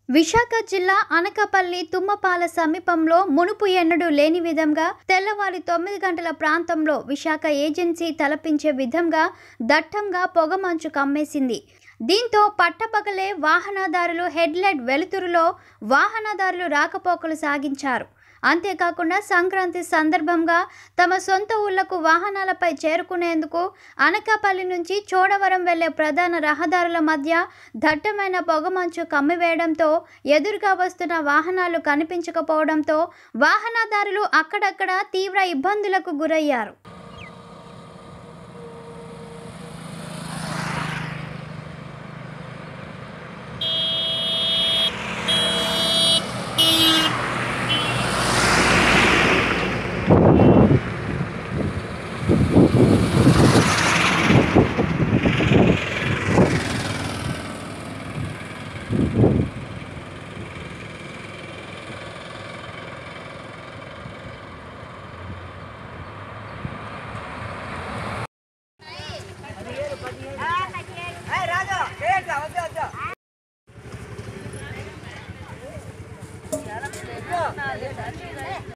విశాఖ జిల్లా అనకాపల్లి తుమ్మపాల సమీపంలో మునుపు ఎన్నడూ లేని విధంగా తెల్లవారి తొమ్మిది గంటల ప్రాంతంలో విశాఖ ఏజెన్సీ తలపించే విధంగా దట్టంగా పొగమంచు కమ్మేసింది దీంతో పట్టపగలే వాహనదారులు హెడ్లైట్ వెలుతురులో వాహనదారులు రాకపోకలు సాగించారు అంతేకాకుండా సంక్రాంతి సందర్భంగా తమ సొంత ఊళ్లకు వాహనాలపై చేరుకునేందుకు అనకాపల్లి నుంచి చోడవరం వెళ్లే ప్రధాన రహదారుల మధ్య దట్టమైన పొగమంచు కమ్మివేయడంతో ఎదురుగా వస్తున్న వాహనాలు కనిపించకపోవడంతో వాహనదారులు అక్కడక్కడ తీవ్ర ఇబ్బందులకు గురయ్యారు